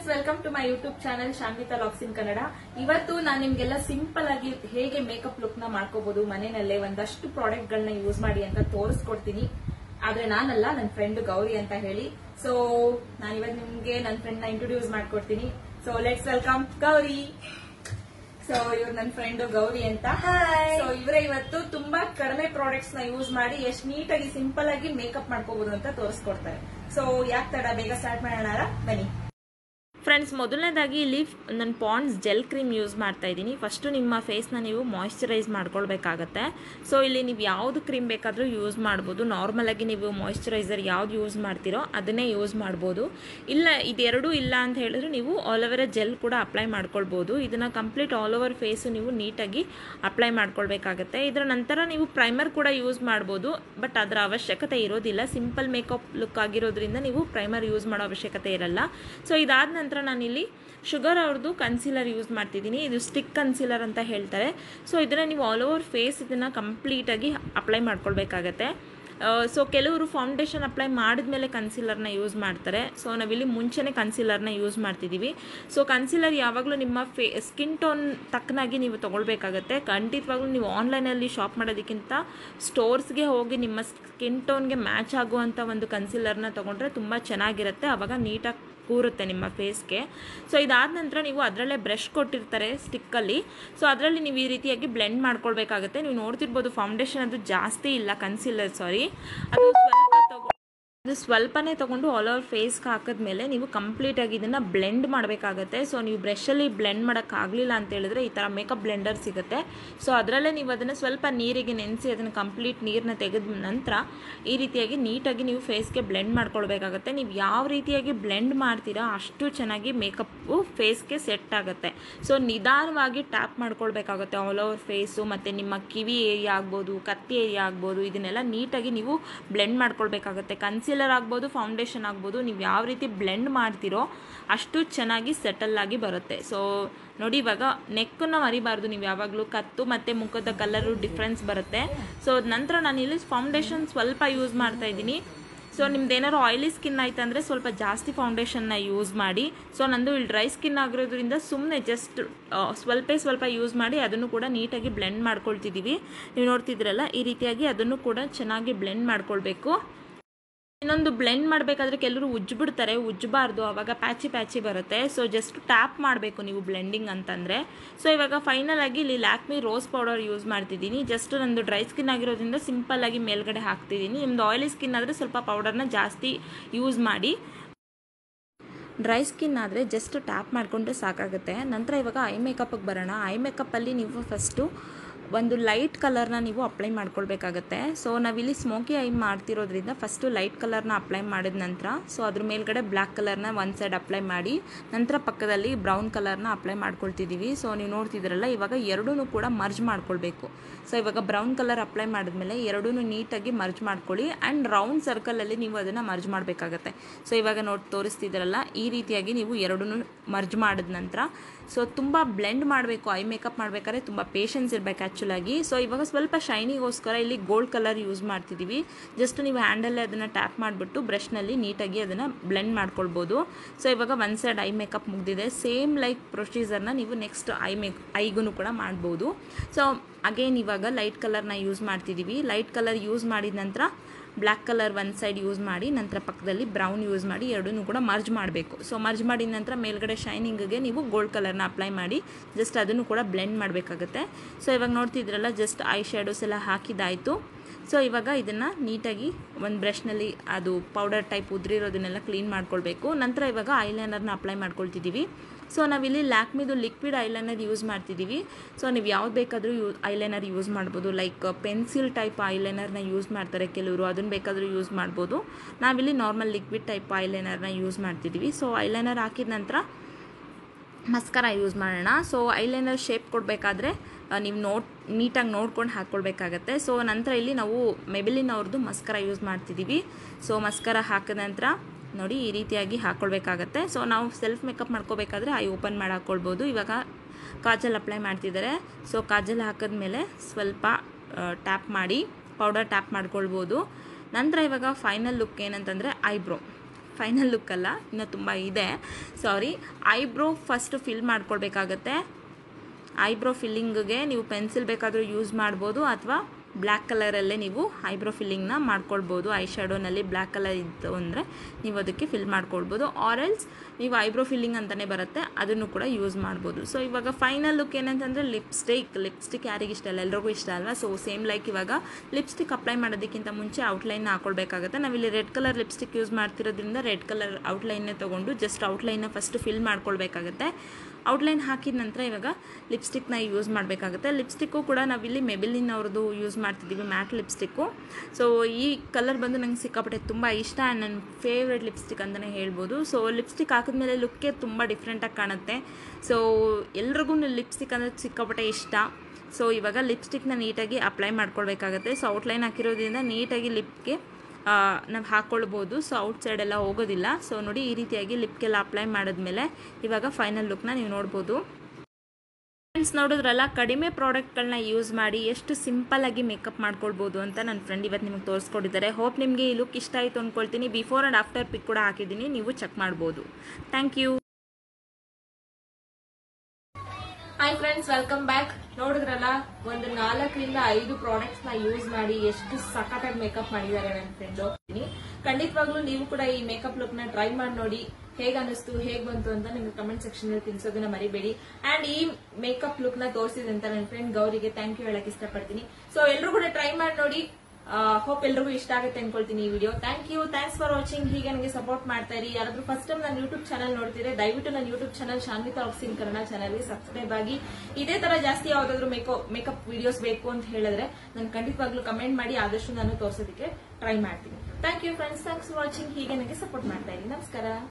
friends welcome to my YouTube channel Shanvita locks in Kannada ಇವತ್ತು ನಾನು ನಿಮ್ಗೆಲ್ಲ ಸಿಂಪಲ್ ಆಗಿ ಹೇಗೆ ಮೇಕಪ್ ಲುಕ್ ನ ಮಾಡ್ಕೋಬಹುದು ಮನೆಯಲ್ಲೇ ಒಂದಷ್ಟು ಪ್ರಾಡಕ್ಟ್ ಗಳನ್ನ ಯೂಸ್ ಮಾಡಿ ಅಂತ ತೋರಿಸ್ಕೊಡ್ತೀನಿ ಆದ್ರೆ ನಾನಲ್ಲ ನನ್ನ ಫ್ರೆಂಡ್ ಗೌರಿ ಅಂತ ಹೇಳಿ ಸೊ ನಾನು ಇವತ್ತು ನಿಮ್ಗೆ ನನ್ನ ಫ್ರೆಂಡ್ ನ ಇಂಟ್ರೊಡ್ಯೂಸ್ ಮಾಡ್ಕೊಡ್ತೀನಿ so let's welcome Gauri so ಇವ್ರು ನನ್ನ ಫ್ರೆಂಡ್ ಗೌರಿ ಅಂತ ಸೊ ಇವರೇ ಇವತ್ತು ತುಂಬಾ ಕಡಿಮೆ ಪ್ರಾಡಕ್ಟ್ಸ್ ನ ಯೂಸ್ ಮಾಡಿ ಎಷ್ಟು ನೀಟಾಗಿ ಸಿಂಪಲ್ ಆಗಿ ಮೇಕಪ್ ಮಾಡ್ಕೋಬಹುದು ಅಂತ ತೋರಿಸ್ಕೊಡ್ತಾರೆ ಸೊ ಯಾಕೆ ತಡ ಬೇಗ ಸ್ಟಾರ್ಟ್ ಮಾಡೋಣ ಬನ್ನಿ ಫ್ರೆಂಡ್ಸ್ ಮೊದಲನೇದಾಗಿ ಇಲ್ಲಿ ನಾನು ಪಾಂಡ್ಸ್ ಜೆಲ್ ಕ್ರೀಮ್ ಯೂಸ್ ಮಾಡ್ತಾ ಇದ್ದೀನಿ ಫಸ್ಟು ನಿಮ್ಮ ಫೇಸ್ನ ನೀವು ಮಾಯ್ಶ್ಚರೈಸ್ ಮಾಡ್ಕೊಳ್ಬೇಕಾಗತ್ತೆ ಸೊ ಇಲ್ಲಿ ನೀವು ಯಾವುದು ಕ್ರೀಮ್ ಬೇಕಾದರೂ ಯೂಸ್ ಮಾಡ್ಬೋದು ನಾರ್ಮಲಾಗಿ ನೀವು ಮಾಯ್ಶ್ಚರೈಸರ್ ಯಾವ್ದು ಯೂಸ್ ಮಾಡ್ತೀರೋ ಅದನ್ನೇ ಯೂಸ್ ಮಾಡ್ಬೋದು ಇಲ್ಲ ಇದೆರಡೂ ಇಲ್ಲ ಅಂತ ಹೇಳಿದ್ರೆ ನೀವು ಆಲ್ ಓವರ್ ಜೆಲ್ ಕೂಡ ಅಪ್ಲೈ ಮಾಡ್ಕೊಳ್ಬೋದು ಇದನ್ನು ಕಂಪ್ಲೀಟ್ ಆಲ್ ಓವರ್ ಫೇಸು ನೀವು ನೀಟಾಗಿ ಅಪ್ಲೈ ಮಾಡ್ಕೊಳ್ಬೇಕಾಗತ್ತೆ ಇದರ ನಂತರ ನೀವು ಪ್ರೈಮರ್ ಕೂಡ ಯೂಸ್ ಮಾಡ್ಬೋದು ಬಟ್ ಅದರ ಅವಶ್ಯಕತೆ ಇರೋದಿಲ್ಲ ಸಿಂಪಲ್ ಮೇಕಪ್ ಲುಕ್ ಆಗಿರೋದ್ರಿಂದ ನೀವು ಪ್ರೈಮರ್ ಯೂಸ್ ಮಾಡೋ ಅವಶ್ಯಕತೆ ಇರಲ್ಲ ಸೊ ಇದಾದ ನಂತರ ನಾನಿಲ್ಲಿ ಶುಗರ್ ಅವ್ರದ್ದು ಕನ್ಸೀಲರ್ ಯೂಸ್ ಮಾಡ್ತಿದ್ದೀನಿ ಇದು ಸ್ಟಿಕ್ ಕನ್ಸೀಲರ್ ಅಂತ ಹೇಳ್ತಾರೆ ಸೊ ಇದನ್ನು ನೀವು ಆಲ್ ಓವರ್ ಫೇಸ್ ಇದನ್ನು ಕಂಪ್ಲೀಟಾಗಿ ಅಪ್ಲೈ ಮಾಡ್ಕೊಳ್ಬೇಕಾಗತ್ತೆ ಸೊ ಕೆಲವರು ಫೌಂಡೇಶನ್ ಅಪ್ಲೈ ಮಾಡಿದ್ಮೇಲೆ ಕನ್ಸೀಲರ್ನ ಯೂಸ್ ಮಾಡ್ತಾರೆ ಸೊ ನಾವಿಲ್ಲಿ ಮುಂಚೆನೇ ಕನ್ಸೀಲರ್ನ ಯೂಸ್ ಮಾಡ್ತಿದ್ದೀವಿ ಸೊ ಕನ್ಸೀಲರ್ ಯಾವಾಗಲೂ ನಿಮ್ಮ ಫೇ ಸ್ಕಿನ್ ಟೋನ್ ತಕ್ಕನಾಗಿ ನೀವು ತೊಗೊಳ್ಬೇಕಾಗತ್ತೆ ಖಂಡಿತವಾಗ್ಲೂ ನೀವು ಆನ್ಲೈನಲ್ಲಿ ಶಾಪ್ ಮಾಡೋದಕ್ಕಿಂತ ಸ್ಟೋರ್ಸ್ಗೆ ಹೋಗಿ ನಿಮ್ಮ ಸ್ಕಿನ್ ಟೋನ್ಗೆ ಮ್ಯಾಚ್ ಆಗುವಂಥ ಒಂದು ಕನ್ಸೀಲರ್ನ ತೊಗೊಂಡ್ರೆ ತುಂಬ ಚೆನ್ನಾಗಿರುತ್ತೆ ಆವಾಗ ನೀಟಾಗಿ ಕೂರುತ್ತೆ ನಿಮ್ಮ ಫೇಸ್ಗೆ ಸೊ ಇದಾದ ನಂತರ ನೀವು ಅದರಲ್ಲೇ ಬ್ರಷ್ ಕೊಟ್ಟಿರ್ತಾರೆ ಸ್ಟಿಕ್ಕಲ್ಲಿ ಸೊ ಅದರಲ್ಲಿ ನೀವು ಈ ರೀತಿಯಾಗಿ ಬ್ಲೆಂಡ್ ಮಾಡ್ಕೊಳ್ಬೇಕಾಗುತ್ತೆ ನೀವು ನೋಡ್ತಿರ್ಬೋದು ಫೌಂಡೇಶನ್ ಅದು ಜಾಸ್ತಿ ಇಲ್ಲ ಕನ್ಸಿಲರ್ ಸಾರಿ ಅದು ಸ್ವಲ್ಪ ತಗೊ ಅದು ಸ್ವಲ್ಪನೇ ತೊಗೊಂಡು ಆಲ್ ಓವರ್ ಫೇಸ್ಗೆ ಹಾಕಿದ್ಮೇಲೆ ನೀವು ಕಂಪ್ಲೀಟಾಗಿ ಇದನ್ನು ಬ್ಲೆಂಡ್ ಮಾಡಬೇಕಾಗತ್ತೆ ಸೊ ನೀವು ಬ್ರಷಲ್ಲಿ ಬ್ಲೆಂಡ್ ಮಾಡೋಕ್ಕಾಗಲಿಲ್ಲ ಅಂತ ಹೇಳಿದ್ರೆ ಈ ಥರ ಮೇಕಪ್ ಬ್ಲೆಂಡರ್ ಸಿಗುತ್ತೆ ಸೊ ಅದರಲ್ಲೇ ನೀವು ಅದನ್ನು ಸ್ವಲ್ಪ ನೀರಿಗೆ ನೆನೆಸಿ ಅದನ್ನು ಕಂಪ್ಲೀಟ್ ನೀರನ್ನ ತೆಗೆದ ನಂತರ ಈ ರೀತಿಯಾಗಿ ನೀಟಾಗಿ ನೀವು ಫೇಸ್ಗೆ ಬ್ಲೆಂಡ್ ಮಾಡ್ಕೊಳ್ಬೇಕಾಗತ್ತೆ ನೀವು ಯಾವ ರೀತಿಯಾಗಿ ಬ್ಲೆಂಡ್ ಮಾಡ್ತೀರಾ ಅಷ್ಟು ಚೆನ್ನಾಗಿ ಮೇಕಪ್ಪು ಫೇಸ್ಗೆ ಸೆಟ್ ಆಗುತ್ತೆ ಸೊ ನಿಧಾನವಾಗಿ ಟ್ಯಾಪ್ ಮಾಡ್ಕೊಳ್ಬೇಕಾಗುತ್ತೆ ಆಲ್ ಓವರ್ ಫೇಸು ಮತ್ತು ನಿಮ್ಮ ಕಿವಿ ಏರಿಯಾ ಆಗ್ಬೋದು ಕತ್ತಿ ಏರಿಯಾ ಆಗ್ಬೋದು ಇದನ್ನೆಲ್ಲ ನೀಟಾಗಿ ನೀವು ಬ್ಲೆಂಡ್ ಮಾಡ್ಕೊಳ್ಬೇಕಾಗತ್ತೆ ಕನ್ಸೀಲರ್ ಆಗ್ಬೋದು ಫೌಂಡೇಶನ್ ಆಗ್ಬೋದು ನೀವು ಯಾವ ರೀತಿ ಬ್ಲೆಂಡ್ ಮಾಡ್ತೀರೋ ಅಷ್ಟು ಚೆನ್ನಾಗಿ ಸೆಟಲ್ ಆಗಿ ಬರುತ್ತೆ ಸೊ ನೋಡಿ ಇವಾಗ ನೆಕ್ಕನ್ನು ಮರಿಬಾರ್ದು ನೀವು ಯಾವಾಗಲೂ ಕತ್ತು ಮತ್ತು ಮುಖದ ಕಲರು ಡಿಫ್ರೆನ್ಸ್ ಬರುತ್ತೆ ಸೊ ನಂತರ ನಾನು ಇಲ್ಲಿ ಫೌಂಡೇಶನ್ ಸ್ವಲ್ಪ ಯೂಸ್ ಮಾಡ್ತಾ ಇದ್ದೀನಿ ಸೊ ನಿಮ್ದು ಏನಾದ್ರು ಆಯಿಲಿ ಸ್ಕಿನ್ ಆಯ್ತು ಅಂದರೆ ಸ್ವಲ್ಪ ಜಾಸ್ತಿ ಫೌಂಡೇಶನ್ನ ಯೂಸ್ ಮಾಡಿ ಸೊ ನಂದು ಇಲ್ಲಿ ಡ್ರೈ ಸ್ಕಿನ್ ಆಗಿರೋದ್ರಿಂದ ಸುಮ್ಮನೆ ಜಸ್ಟ್ ಸ್ವಲ್ಪ ಸ್ವಲ್ಪ ಯೂಸ್ ಮಾಡಿ ಅದನ್ನು ಕೂಡ ನೀಟಾಗಿ ಬ್ಲೆಂಡ್ ಮಾಡ್ಕೊಳ್ತಿದ್ದೀವಿ ನೀವು ನೋಡ್ತಿದ್ರಲ್ಲ ಈ ರೀತಿಯಾಗಿ ಅದನ್ನು ಕೂಡ ಚೆನ್ನಾಗಿ ಬ್ಲೆಂಡ್ ಮಾಡ್ಕೊಳ್ಬೇಕು ಇನ್ನೊಂದು ಬ್ಲೆಂಡ್ ಮಾಡಬೇಕಾದ್ರೆ ಕೆಲವರು ಉಜ್ಜಿಬಿಡ್ತಾರೆ ಉಜ್ಜಬಾರ್ದು ಆವಾಗ ಪ್ಯಾಚಿ ಪ್ಯಾಚಿ ಬರುತ್ತೆ ಸೊ ಜಸ್ಟ್ ಟ್ಯಾಪ್ ಮಾಡಬೇಕು ನೀವು ಬ್ಲೆಂಡಿಂಗ್ ಅಂತಂದರೆ ಸೊ ಇವಾಗ ಫೈನಲ್ ಆಗಿ ಇಲ್ಲಿ ಲ್ಯಾಕ್ಮಿ ರೋಸ್ ಪೌಡರ್ ಯೂಸ್ ಮಾಡ್ತಿದ್ದೀನಿ ಜಸ್ಟ್ ನಂದು ಡ್ರೈ ಸ್ಕಿನ್ ಆಗಿರೋದ್ರಿಂದ ಸಿಂಪಲ್ ಆಗಿ ಮೇಲ್ಗಡೆ ಹಾಕ್ತಿದ್ದೀನಿ ನಿಮ್ದು ಆಯಿಲಿ ಸ್ಕಿನ್ ಆದರೆ ಸ್ವಲ್ಪ ಪೌಡರ್ನ ಜಾಸ್ತಿ ಯೂಸ್ ಮಾಡಿ ಡ್ರೈ ಸ್ಕಿನ್ ಆದರೆ ಜಸ್ಟ್ ಟ್ಯಾಪ್ ಮಾಡಿಕೊಂಡ್ರೆ ಸಾಕಾಗುತ್ತೆ ನಂತರ ಇವಾಗ ಐ ಮೇಕಪ್ಗೆ ಬರೋಣ ಐ ಮೇಕಪ್ಪಲ್ಲಿ ನೀವು ಫಸ್ಟು ಒಂದು ಲೈಟ್ ಕಲರ್ನ ನೀವು ಅಪ್ಲೈ ಮಾಡ್ಕೊಳ್ಬೇಕಾಗತ್ತೆ ಸೊ ನಾವಿಲ್ಲಿ ಸ್ಮೋಕಿ ಐ ಮಾಡ್ತಿರೋದ್ರಿಂದ ಫಸ್ಟು ಲೈಟ್ ಕಲರ್ನ ಅಪ್ಲೈ ಮಾಡಿದ ನಂತರ ಸೊ ಅದ್ರ ಮೇಲ್ಗಡೆ ಬ್ಲ್ಯಾಕ್ ಕಲರ್ನ ಒಂದು ಸೈಡ್ ಅಪ್ಲೈ ಮಾಡಿ ನಂತರ ಪಕ್ಕದಲ್ಲಿ ಬ್ರೌನ್ ಕಲರ್ನ ಅಪ್ಲೈ ಮಾಡ್ಕೊಳ್ತಿದ್ದೀವಿ ಸೊ ನೀವು ನೋಡ್ತಿದ್ರಲ್ಲ ಇವಾಗ ಎರಡೂ ಕೂಡ ಮರ್ಜ್ ಮಾಡ್ಕೊಳ್ಬೇಕು ಸೊ ಇವಾಗ ಬ್ರೌನ್ ಕಲರ್ ಅಪ್ಲೈ ಮಾಡಿದ್ಮೇಲೆ ಎರಡೂ ನೀಟಾಗಿ ಮರ್ಜ್ ಮಾಡ್ಕೊಳ್ಳಿ ಆ್ಯಂಡ್ ರೌಂಡ್ ಸರ್ಕಲಲ್ಲಿ ನೀವು ಅದನ್ನು ಮರ್ಜ್ ಮಾಡಬೇಕಾಗತ್ತೆ ಸೊ ಇವಾಗ ನೋಡಿ ತೋರಿಸ್ತಿದ್ರಲ್ಲ ಈ ರೀತಿಯಾಗಿ ನೀವು ಎರಡೂ ಮರ್ಜ್ ಮಾಡಿದ ನಂತರ ಸೊ ತುಂಬ ಬ್ಲೆಂಡ್ ಮಾಡಬೇಕು ಐ ಮೇಕಪ್ ಮಾಡಬೇಕಾದ್ರೆ ತುಂಬ ಪೇಷನ್ಸ್ ಇರಬೇಕು ಆ್ಯಕ್ಚುಲಾಗಿ ಸೊ ಇವಾಗ ಸ್ವಲ್ಪ ಶೈನಿಗೋಸ್ಕರ ಇಲ್ಲಿ ಗೋಲ್ಡ್ ಕಲರ್ ಯೂಸ್ ಮಾಡ್ತಿದ್ದೀವಿ ಜಸ್ಟ್ ನೀವು ಹ್ಯಾಂಡಲ್ಲೇ ಅದನ್ನು ಟ್ಯಾಪ್ ಮಾಡಿಬಿಟ್ಟು ಬ್ರಷ್ನಲ್ಲಿ ನೀಟಾಗಿ ಅದನ್ನು ಬ್ಲೆಂಡ್ ಮಾಡ್ಕೊಳ್ಬೋದು ಸೊ ಇವಾಗ ಒನ್ ಸೈಡ್ ಐ ಮೇಕಪ್ ಮುಗ್ದಿದೆ ಸೇಮ್ ಲೈಕ್ ಪ್ರೊಸೀಜರ್ನ ನೀವು ನೆಕ್ಸ್ಟ್ ಐ ಮೇಕ್ ಐಗೂ ಕೂಡ ಮಾಡ್ಬೋದು ಸೊ ಅಗೇನ್ ಇವಾಗ ಲೈಟ್ ಕಲರ್ನ ಯೂಸ್ ಮಾಡ್ತಿದ್ದೀವಿ ಲೈಟ್ ಕಲರ್ ಯೂಸ್ ಮಾಡಿದ ನಂತರ ಬ್ಲ್ಯಾಕ್ ಕಲರ್ ಒಂದು ಸೈಡ್ ಯೂಸ್ ಮಾಡಿ ನಂತರ ಪಕ್ಕದಲ್ಲಿ ಬ್ರೌನ್ ಯೂಸ್ ಮಾಡಿ ಎರಡನ್ನೂ ಕೂಡ ಮರ್ಜ್ ಮಾಡಬೇಕು ಸೊ ಮರ್ಜ್ ಮಾಡಿದ ನಂತರ ಮೇಲ್ಗಡೆ ಶೈನಿಂಗ್ಗೆ ನೀವು ಗೋಲ್ಡ್ ಕಲರ್ನ ಅಪ್ಲೈ ಮಾಡಿ ಜಸ್ಟ್ ಅದನ್ನು ಕೂಡ ಬ್ಲೆಂಡ್ ಮಾಡಬೇಕಾಗುತ್ತೆ ಸೊ ಇವಾಗ ನೋಡ್ತಿದ್ರಲ್ಲ ಜಸ್ಟ್ ಐ ಶ್ಯಾಡೋಸ್ ಎಲ್ಲ ಹಾಕಿದ್ದಾಯಿತು ಸೊ ಇವಾಗ ಇದನ್ನು ನೀಟಾಗಿ ಒಂದು ಬ್ರಷ್ನಲ್ಲಿ ಅದು ಪೌಡರ್ ಟೈಪ್ ಉದ್ರಿರೋದನ್ನೆಲ್ಲ ಕ್ಲೀನ್ ಮಾಡ್ಕೊಳ್ಬೇಕು ನಂತರ ಇವಾಗ ಐಲೈನರ್ನ ಅಪ್ಲೈ ಮಾಡ್ಕೊಳ್ತಿದ್ದೀವಿ ಸೊ ನಾವಿಲ್ಲಿ ಲ್ಯಾಕ್ಮಿದು ಲಿಕ್ವಿಡ್ ಐಲೈನರ್ ಯೂಸ್ ಮಾಡ್ತಿದ್ದೀವಿ ಸೊ ನೀವು ಯಾವ್ದು ಬೇಕಾದರೂ ಯೂ ಐಲೈನರ್ ಯೂಸ್ ಮಾಡ್ಬೋದು ಲೈಕ್ ಪೆನ್ಸಿಲ್ ಟೈಪ್ ಐಲೈನರ್ನ ಯೂಸ್ ಮಾಡ್ತಾರೆ ಕೆಲವರು ಅದನ್ನು ಬೇಕಾದರೂ ಯೂಸ್ ಮಾಡ್ಬೋದು ನಾವಿಲ್ಲಿ ನಾರ್ಮಲ್ ಲಿಕ್ವಿಡ್ ಟೈಪ್ ಐಲೈನರ್ನ ಯೂಸ್ ಮಾಡ್ತಿದ್ದೀವಿ ಸೊ ಐಲೈನರ್ ಹಾಕಿದ ನಂತರ ಮಸ್ಕರ ಯೂಸ್ ಮಾಡೋಣ ಸೊ ಐಲೈನರ್ ಶೇಪ್ ಕೊಡಬೇಕಾದ್ರೆ ನೀವು ನೋಟ್ ನೀಟಾಗಿ ನೋಡ್ಕೊಂಡು ಹಾಕ್ಕೊಳ್ಬೇಕಾಗತ್ತೆ ಸೊ ನಂತರ ಇಲ್ಲಿ ನಾವು ಮೆಬಿಲಿನ್ ಅವ್ರದ್ದು ಮಸ್ಕರ ಯೂಸ್ ಮಾಡ್ತಿದ್ದೀವಿ ಸೊ ಮಸ್ಕರ ಹಾಕಿದ ನಂತರ ನೋಡಿ ಈ ರೀತಿಯಾಗಿ ಹಾಕ್ಕೊಳ್ಬೇಕಾಗತ್ತೆ ಸೊ ನಾವು ಸೆಲ್ಫ್ ಮೇಕಪ್ ಮಾಡ್ಕೋಬೇಕಾದ್ರೆ ಐ ಓಪನ್ ಮಾಡಿ ಹಾಕ್ಕೊಳ್ಬೋದು ಇವಾಗ ಕಾಜಲ್ ಅಪ್ಲೈ ಮಾಡ್ತಿದ್ದಾರೆ ಸೊ ಕಾಜಲ್ ಹಾಕಿದ್ಮೇಲೆ ಸ್ವಲ್ಪ ಟ್ಯಾಪ್ ಮಾಡಿ ಪೌಡರ್ ಟ್ಯಾಪ್ ಮಾಡ್ಕೊಳ್ಬೋದು ನಂತರ ಇವಾಗ ಫೈನಲ್ ಲುಕ್ ಏನಂತಂದರೆ ಐಬ್ರೋ ಫೈನಲ್ ಲುಕ್ ಅಲ್ಲ ಇನ್ನೂ ತುಂಬ ಇದೆ ಸಾರಿ ಐಬ್ರೋ ಫಸ್ಟ್ ಫಿಲ್ ಮಾಡ್ಕೊಳ್ಬೇಕಾಗತ್ತೆ ಐಬ್ರೋ ಫಿಲ್ಲಿಂಗ್ಗೆ ನೀವು ಪೆನ್ಸಿಲ್ ಬೇಕಾದರೂ ಯೂಸ್ ಮಾಡ್ಬೋದು ಅಥವಾ ಬ್ಲ್ಯಾಕ್ ಕಲರಲ್ಲೇ ನೀವು ಐಬ್ರೋ ಫಿಲ್ಲಿಂಗ್ನ ಮಾಡ್ಕೊಳ್ಬೋದು ಐ ಶ್ಯಾಡೋನಲ್ಲಿ ಬ್ಲ್ಯಾಕ್ ಕಲರ್ ಇತ್ತು ಅಂದರೆ ನೀವು ಅದಕ್ಕೆ ಫಿಲ್ ಮಾಡ್ಕೊಳ್ಬೋದು ಆರೆಲ್ಸ್ ನೀವು ಐಬ್ರೋ ಫಿಲ್ಲಿಂಗ್ ಅಂತಲೇ ಬರುತ್ತೆ ಅದನ್ನು ಕೂಡ ಯೂಸ್ ಮಾಡ್ಬೋದು ಸೊ ಇವಾಗ ಫೈನಲ್ ಲುಕ್ ಏನಂತಂದರೆ ಲಿಪ್ಸ್ಟಿಕ್ ಲಿಪ್ಸ್ಟಿಕ್ ಯಾರಿಗೆ ಇಷ್ಟ ಅಲ್ಲ ಎಲ್ರಿಗೂ ಇಷ್ಟ ಅಲ್ವಾ ಸೊ ಸೇಮ್ ಲೈಕ್ ಇವಾಗ ಲಿಪ್ಸ್ಟಿಕ್ ಅಪ್ಲೈ ಮಾಡೋದಕ್ಕಿಂತ ಮುಂಚೆ ಔಟ್ಲೈನ್ ಹಾಕೊಳ್ಬೇಕಾಗುತ್ತೆ ನಾವಿಲ್ಲಿ ರೆಡ್ ಕಲರ್ ಲಿಪ್ಸ್ಟಿಕ್ ಯೂಸ್ ಮಾಡ್ತಿರೋದ್ರಿಂದ ರೆಡ್ ಕಲರ್ ಔಟ್ಲೈನ್ನೇ ತೊಗೊಂಡು ಜಸ್ಟ್ ಔಟ್ಲೈನ್ನ ಫಸ್ಟ್ ಫಿಲ್ ಮಾಡ್ಕೊಳ್ಬೇಕಾಗತ್ತೆ ಔಟ್ಲೈನ್ ಹಾಕಿದ ನಂತರ ಇವಾಗ ಲಿಪ್ಸ್ಟಿಕ್ನ ಯೂಸ್ ಮಾಡಬೇಕಾಗುತ್ತೆ ಲಿಪ್ಸ್ಟಿಕ್ಕು ಕೂಡ ನಾವಿಲ್ಲಿ ಮೆಬಿಲಿನ್ ಅವ್ರದ್ದು ಯೂಸ್ ಮಾಡ್ತಿದ್ದೀವಿ ಮ್ಯಾಟ್ ಲಿಪ್ಸ್ಟಿಕ್ಕು ಸೊ ಈ ಕಲರ್ ಬಂದು ನಂಗೆ ಸಿಕ್ಕಾಪಟ್ಟೆ ತುಂಬ ಇಷ್ಟ ಆ್ಯಂಡ್ ನನ್ನ ಫೇವ್ರೆಟ್ ಲಿಪ್ಸ್ಟಿಕ್ ಅಂತಲೇ ಹೇಳ್ಬೋದು ಸೊ ಲಿಪ್ಸ್ಟಿಕ್ ಹಾಕಿದ್ಮೇಲೆ ಲುಕ್ಕೇ ತುಂಬ ಡಿಫ್ರೆಂಟಾಗಿ ಕಾಣುತ್ತೆ ಸೊ ಎಲ್ರಿಗೂ ಲಿಪ್ಸ್ಟಿಕ್ ಅಂದರೆ ಸಿಕ್ಕಾಪಟ್ಟೆ ಇಷ್ಟ ಸೊ ಇವಾಗ ಲಿಪ್ಸ್ಟಿಕ್ನ ನೀಟಾಗಿ ಅಪ್ಲೈ ಮಾಡ್ಕೊಳ್ಬೇಕಾಗತ್ತೆ ಸೊ ಔಟ್ಲೈನ್ ಹಾಕಿರೋದ್ರಿಂದ ನೀಟಾಗಿ ಲಿಪ್ಗೆ ನಾವು ಹಾಕ್ಕೊಳ್ಬೋದು ಸೊ ಔಟ್ ಸೈಡ್ ಎಲ್ಲ ಹೋಗೋದಿಲ್ಲ ಸೊ ನೋಡಿ ಈ ರೀತಿಯಾಗಿ ಲಿಪ್ಗೆಲ್ಲ ಅಪ್ಲೈ ಮಾಡಿದ್ಮೇಲೆ ಇವಾಗ ಫೈನಲ್ ಲುಕ್ನ ನೀವು ನೋಡ್ಬೋದು ಫ್ರೆಂಡ್ಸ್ ನೋಡಿದ್ರಲ್ಲ ಕಡಿಮೆ ಪ್ರಾಡಕ್ಟ್ಗಳನ್ನ ಯೂಸ್ ಮಾಡಿ ಎಷ್ಟು ಸಿಂಪಲ್ಲಾಗಿ ಮೇಕಪ್ ಮಾಡ್ಕೊಳ್ಬೋದು ಅಂತ ನನ್ನ ಫ್ರೆಂಡ್ ಇವತ್ತು ನಿಮಗೆ ತೋರಿಸ್ಕೊಟ್ಟಿದ್ದಾರೆ ಹೋಪ್ ನಿಮಗೆ ಈ ಲುಕ್ ಇಷ್ಟ ಆಯಿತು ಅಂದ್ಕೊಳ್ತೀನಿ ಬಿಫೋರ್ ಆ್ಯಂಡ್ ಆಫ್ಟರ್ ಪಿಕ್ ಕೂಡ ಹಾಕಿದ್ದೀನಿ ನೀವು ಚೆಕ್ ಮಾಡ್ಬೋದು thank you hi friends welcome back ನೋಡಿದ್ರಲ್ಲ ಒಂದು ನಾಲ್ಕರಿಂದ ಐದು ಪ್ರಾಡಕ್ಟ್ಸ್ ನ ಯೂಸ್ ಮಾಡಿ ಎಷ್ಟು ಸಖತ್ತಾಗಿ ಮೇಕಪ್ ಮಾಡಿದ್ದಾರೆ ನನ್ನ ಫ್ರೆಂಡ್ ಖಂಡಿತವಾಗ್ಲೂ ನೀವು ಕೂಡ ಈ ಮೇಕಪ್ ಲುಕ್ ನ ಟ್ರೈ ಮಾಡಿ ನೋಡಿ ಹೇಗ್ ಅನಿಸ್ತು ಹೇಗ್ ಬಂತು ಅಂತ ನಿಮ್ಗೆ ಕಮೆಂಟ್ ಸೆಕ್ಷನ್ ಅಲ್ಲಿ ತಿಳಿಸೋದನ್ನ ಮರಿಬೇಡಿ ಅಂಡ್ ಈ ಮೇಕಪ್ ಲುಕ್ ನ ತೋರಿಸಿದಂತ ನನ್ನ ಫ್ರೆಂಡ್ ಗೌರಿಗೆ ಥ್ಯಾಂಕ್ ಯು ಹೇಳಕ್ ಇಷ್ಟಪಡ್ತೀನಿ ಸೊ ಎಲ್ಲರೂ ಕೂಡ ಟ್ರೈ ಮಾಡಿ ನೋಡಿ ಹೋಪ್ ಎಲ್ರಿಗೂ ಇಷ್ಟ ಆಗುತ್ತೆ ಅನ್ಕೊಳ್ತೀನಿ ಈ video thank you thanks for watching ಹೀಗೆ ನನಗೆ ಸಪೋರ್ಟ್ ಮಾಡ್ತಾ ಇರಿ ಯಾರಾದ್ರೂ ಫಸ್ಟ್ ಟೈಮ್ ನನ್ನ ಯೂಟ್ಯೂಬ್ ಚಾನಲ್ ನೋಡ್ತಿದ್ರೆ ದಯವಿಟ್ಟು ನನ್ನ ಯೂಟ್ಯೂಬ್ ಚಾನಲ್ ಶಾನ್ವಿತಾ ಆಕ್ಸಿನ್ ಕನ್ನಡ ಚಾನಲ್ಗೆ ಸಬ್ಸ್ಕ್ರೈಬ್ ಆಗಿ ಇದೇ ತರ ಜಾಸ್ತಿ ಯಾವ್ದಾದ್ರು ಮೇಕಪ್ ವಿಡಿಯೋಸ್ ಬೇಕು ಅಂತ ಹೇಳಿದ್ರೆ ನಾನು ಖಂಡಿತವಾಗ್ಲೂ ಕಮೆಂಟ್ ಮಾಡಿ ಆದಷ್ಟು ನಾನು ತೋರಿಸೋದಕ್ಕೆ ಟ್ರೈ ಮಾಡ್ತೀನಿ thank you friends thanks for watching ಹೀಗೆ ನನಗೆ ಸಪೋರ್ಟ್ ಮಾಡ್ತಾ ಇರಿ ನಮಸ್ಕಾರ